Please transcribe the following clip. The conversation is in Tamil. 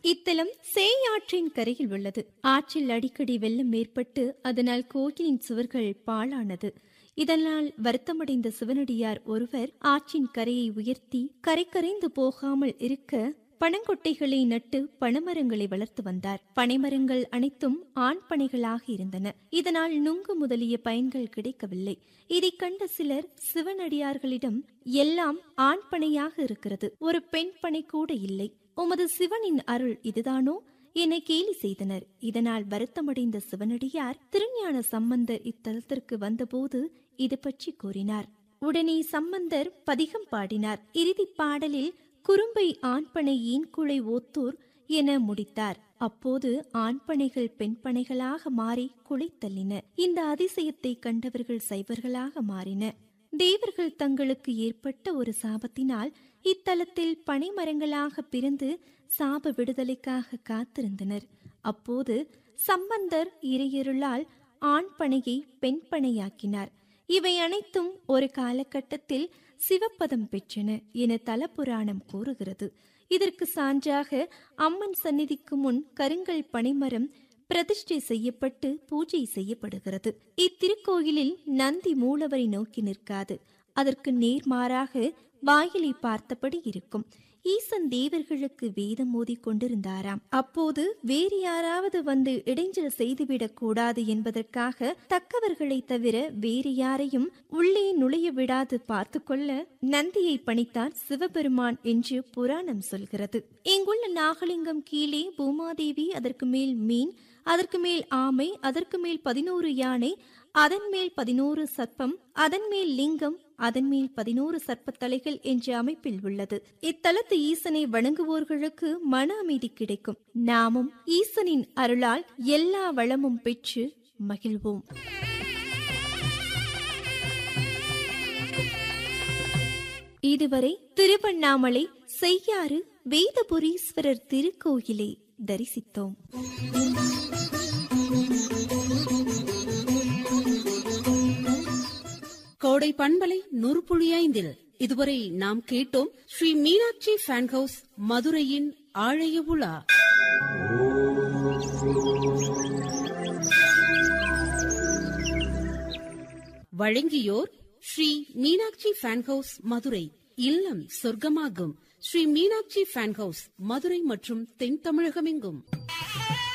இத்தலம் சேயாற்றின் கரையில் உள்ளது ஆற்றில் அடிக்கடி வெள்ளம் ஏற்பட்டு அதனால் கோயிலின் சுவர்கள் பாழானது இதனால் வருத்தமடைந்த சிவனடியார் ஒருவர் ஆற்றின் கரையை உயர்த்தி கரை கரைந்து போகாமல் இருக்க பனங்கொட்டைகளை நட்டு பனைமரங்களை வளர்த்து வந்தார் பனைமரங்கள் அனைத்தும் ஆண் பனைகளாக இருந்தன இதனால் நுங்கு முதலிய பயன்கள் கிடைக்கவில்லை இதை கண்ட சிலர் சிவனடியார்களிடம் எல்லாம் ஆண் பனையாக இருக்கிறது ஒரு பெண் பனை கூட இல்லை உமது சிவனின் அருள் இதுதானோ என கேலி செய்தனர் இதனால் வருத்தமடைந்த சிவனடியார் திருஞான சம்பந்தர் இத்தலத்திற்கு வந்தபோது இது பற்றி கூறினார் உடனே சம்பந்தர் பதிகம் பாடினார் இறுதிப் பாடலில் குறும்பை ஆண்பனை ஈன்குழை ஓத்தூர் என முடித்தார் அப்போது ஆண்பனைகள் பெண்பனைகளாக மாறி குலைத்தள்ளின இந்த அதிசயத்தை கண்டவர்கள் சைவர்களாக மாறின தேவர்கள் தங்களுக்கு ஏற்பட்ட ஒரு சாபத்தினால் இத்தலத்தில் பனைமரங்களாக பிறந்து சாப விடுதலைக்காக காத்திருந்தனர் அப்போது சம்பந்தர் இறையருளால் ஆண் பனையை பெண் பனையாக்கினார் இவை அனைத்தும் ஒரு காலகட்டத்தில் சிவப்பதம் பெற்றன என தலபுராணம் கூறுகிறது இதற்கு சான்றாக அம்மன் சந்நிதிக்கு முன் கருங்கல் பனைமரம் பிரதிஷ்டை செய்யப்பட்டு பூஜை செய்யப்படுகிறது இத்திருக்கோயிலில் நந்தி மூலவரை நோக்கி நிற்காது அதற்கு நேர்மாறாக வாயிலை பார்த்தபடி இருக்கும் ஈசன் தேவர்களுக்கு வேதம் மோதி கொண்டிருந்தாராம் அப்போது வேறு யாராவது வந்து இடைஞ்சல் செய்துவிடக் கூடாது என்பதற்காக தக்கவர்களை தவிர வேறு யாரையும் உள்ளே நுழைய விடாது பார்த்து கொள்ள நந்தியை பணித்தார் சிவபெருமான் என்று புராணம் சொல்கிறது இங்குள்ள நாகலிங்கம் கீழே பூமாதேவி அதற்கு மேல் மீன் அதற்கு மேல் ஆமை அதற்கு மேல் பதினோரு யானை அதன் மேல் பதினோரு சர்ப்பம் அதன் மேல் லிங்கம் அதன் மேல் பதினோரு சர்ப்பத்தலைகள் என்ற அமைப்பில் உள்ளது இத்தலத்து ஈசனை வணங்குவோர்களுக்கு மன அமைதி கிடைக்கும் நாமும் ஈசனின் அருளால் எல்லா வளமும் பெற்று மகிழ்வோம் இதுவரை திருவண்ணாமலை செய்யாறு வேதபுரீஸ்வரர் திருக்கோயிலை தரிசித்தோம் கோடை பண்பலை நூறுபுழியைந்தில் இதுவரை நாம் கேட்டோம் ஸ்ரீ மீனாட்சி ஃபேன் ஹவுஸ் மதுரையின் ஆழைய உலா வழங்கியோர் ஸ்ரீ மீனாட்சி ஃபேன் ஹவுஸ் மதுரை இல்லம் சொர்க்கமாகும் ஸ்ரீ மீனாட்சி ஃபேன் ஹவுஸ் மதுரை மற்றும் தென் தமிழகமெங்கும்